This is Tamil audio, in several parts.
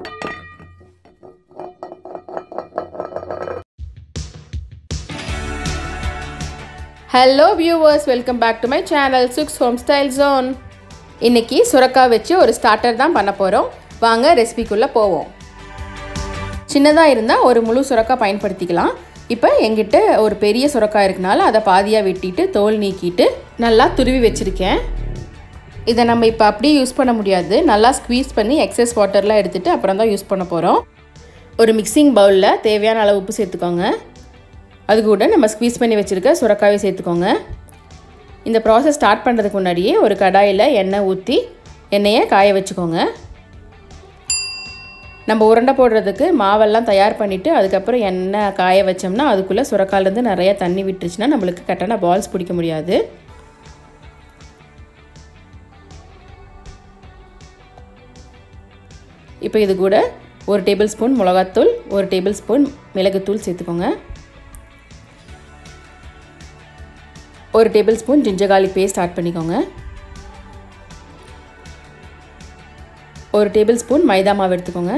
hello viewers welcome back to my channel Suks home style zone இன்னைக்கு சுரக்காய் வச்சு ஒரு ஸ்டார்டர் தான் பண்ண போகிறோம் வாங்க ரெசிபிக்குள்ளே போவோம் சின்னதாக இருந்தால் ஒரு முழு சுரக்காய் பயன்படுத்திக்கலாம் இப்போ எங்கிட்ட ஒரு பெரிய சுரக்காய் இருக்கனால அதை பாதியாக வெட்டிட்டு தோல் நீக்கிட்டு நல்லா துருவி வச்சுருக்கேன் இதை நம்ம இப்போ அப்படியே யூஸ் பண்ண முடியாது நல்லா ஸ்க்வீஸ் பண்ணி எக்ஸஸ் வாட்டர்லாம் எடுத்துகிட்டு அப்புறம் தான் யூஸ் பண்ண போகிறோம் ஒரு மிக்சிங் பவுலில் தேவையான அளவு உப்பு சேர்த்துக்கோங்க அது கூட நம்ம ஸ்க்வீஸ் பண்ணி வச்சுருக்க சுரக்காயை சேர்த்துக்கோங்க இந்த ப்ராசஸ் ஸ்டார்ட் பண்ணுறதுக்கு முன்னாடியே ஒரு கடாயில் எண்ணெய் ஊற்றி எண்ணெயை காய வச்சுக்கோங்க நம்ம உருண்டை போடுறதுக்கு மாவெல்லாம் தயார் பண்ணிவிட்டு அதுக்கப்புறம் எண்ணெய் காய வச்சோம்னா அதுக்குள்ளே சுரக்காயிலேருந்து நிறைய தண்ணி விட்டுருச்சுன்னா நம்மளுக்கு கரெக்டான பால்ஸ் பிடிக்க முடியாது இப்போ இது கூட ஒரு டேபிள் ஸ்பூன் மிளகாத்தூள் ஒரு டேபிள் ஸ்பூன் மிளகுத்தூள் சேர்த்துக்கோங்க ஒரு table spoon ginger garlic paste add பண்ணிக்கோங்க ஒரு டேபிள் ஸ்பூன் மைதா மாவு எடுத்துக்கோங்க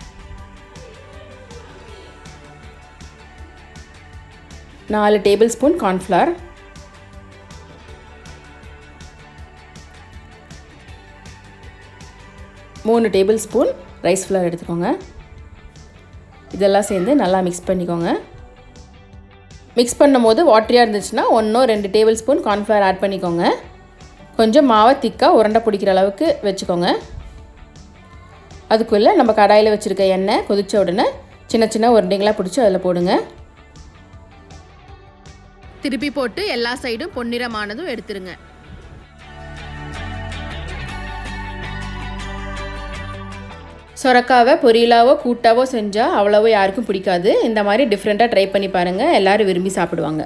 நாலு டேபிள் ஸ்பூன் கார்ன்ஃப்ளவர் மூணு டேபிள் ஸ்பூன் ரைஸ் ஃப்ளவர் எடுத்துக்கோங்க இதெல்லாம் சேர்ந்து நல்லா மிக்ஸ் பண்ணிக்கோங்க மிக்ஸ் பண்ணும்போது வாட்டரியாக இருந்துச்சுன்னா ஒன்றோ ரெண்டு டேபிள் ஸ்பூன் கார்ன்ஃப்ளவர் ஆட் பண்ணிக்கோங்க கொஞ்சம் மாவை திக்காக உருண்டை பிடிக்கிற அளவுக்கு வச்சுக்கோங்க அதுக்குள்ளே நம்ம கடாயில் வச்சுருக்க எண்ணெய் கொதித்த உடனே சின்ன சின்ன உருண்டைங்களாக பிடிச்சி அதில் போடுங்க திருப்பி போட்டு எல்லா சைடும் பொன்னிறமானதும் எடுத்துருங்க சொரக்காவை பொரியலாவோ கூட்டாவோ செஞ்சால் அவ்வளவோ யாருக்கும் பிடிக்காது இந்த மாதிரி டிஃப்ரெண்ட்டாக ட்ரை பண்ணி பாருங்கள் எல்லோரும் விரும்பி சாப்பிடுவாங்க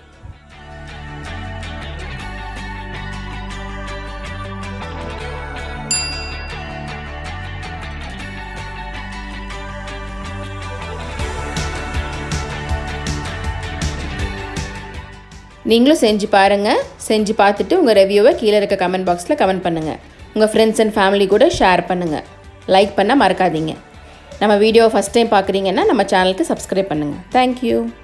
நீங்களும் செஞ்சு பாருங்கள் செஞ்சு பார்த்துட்டு உங்கள் ரிவ்யூவை கீழே இருக்க கமெண்ட் பாக்ஸில் கமெண்ட் பண்ணுங்கள் உங்கள் ஃப்ரெண்ட்ஸ் அண்ட் ஃபேமிலி கூட ஷேர் பண்ணுங்கள் லைக் பண்ண மறக்காதீங்க நம்ம வீடியோ ஃபஸ்ட் டைம் பார்க்குறீங்கன்னா நம்ம சேனலுக்கு சப்ஸ்கிரைப் பண்ணுங்கள் தேங்க்யூ